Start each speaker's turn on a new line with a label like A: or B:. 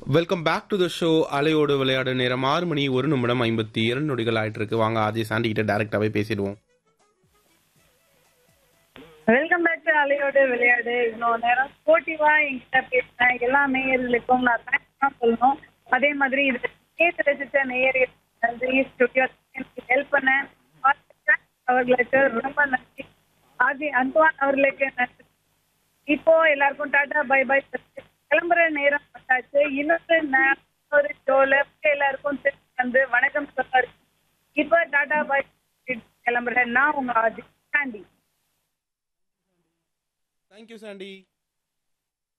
A: welcome back to the show அலையோடு விளையாடு நேரம் ஆறு மணி ஒரு நிமிடம் ஐம்பத்தி இரண்டு நொடிகள் ஆயிட்டு இருக்கு வாங்க ஆஜய் சாண்டி கிட்ட டேரக்டாவே பேசிடுவோம்
B: வெல்கம் பேக் டு அலையோடு விளையாடு இவ்வளோ நேரம் ஸ்போர்ட்டிவா என்கிட்ட பேசினேன் எல்லா நேயர்களுக்கும் நான் தேங்க்ஸ் தான் சொல்லணும் அதே மாதிரி இது கேட்டு ரசித்த நேயர்கள் நன்றி ஸ்டுடியோ எனக்கு ஹெல்ப் பண்ண அவர்களுக்கு ரொம்ப நன்றி ஆதி அன்பான் அவர்களுக்கு நன்றி இப்போ எல்லாருக்கும் டாடா பை பை கிளம்புற நேரம் வந்தாச்சு இன்னொரு நே- ஒரு ஷோல எல்லாருக்கும் திரும்பி வந்து வணக்கம் சொல்றாரு இப்போ டாடா பை கிளம்புறேன் நான் உங்க ஆதி சாண்டி
A: தேங்க்யூ சாண்டி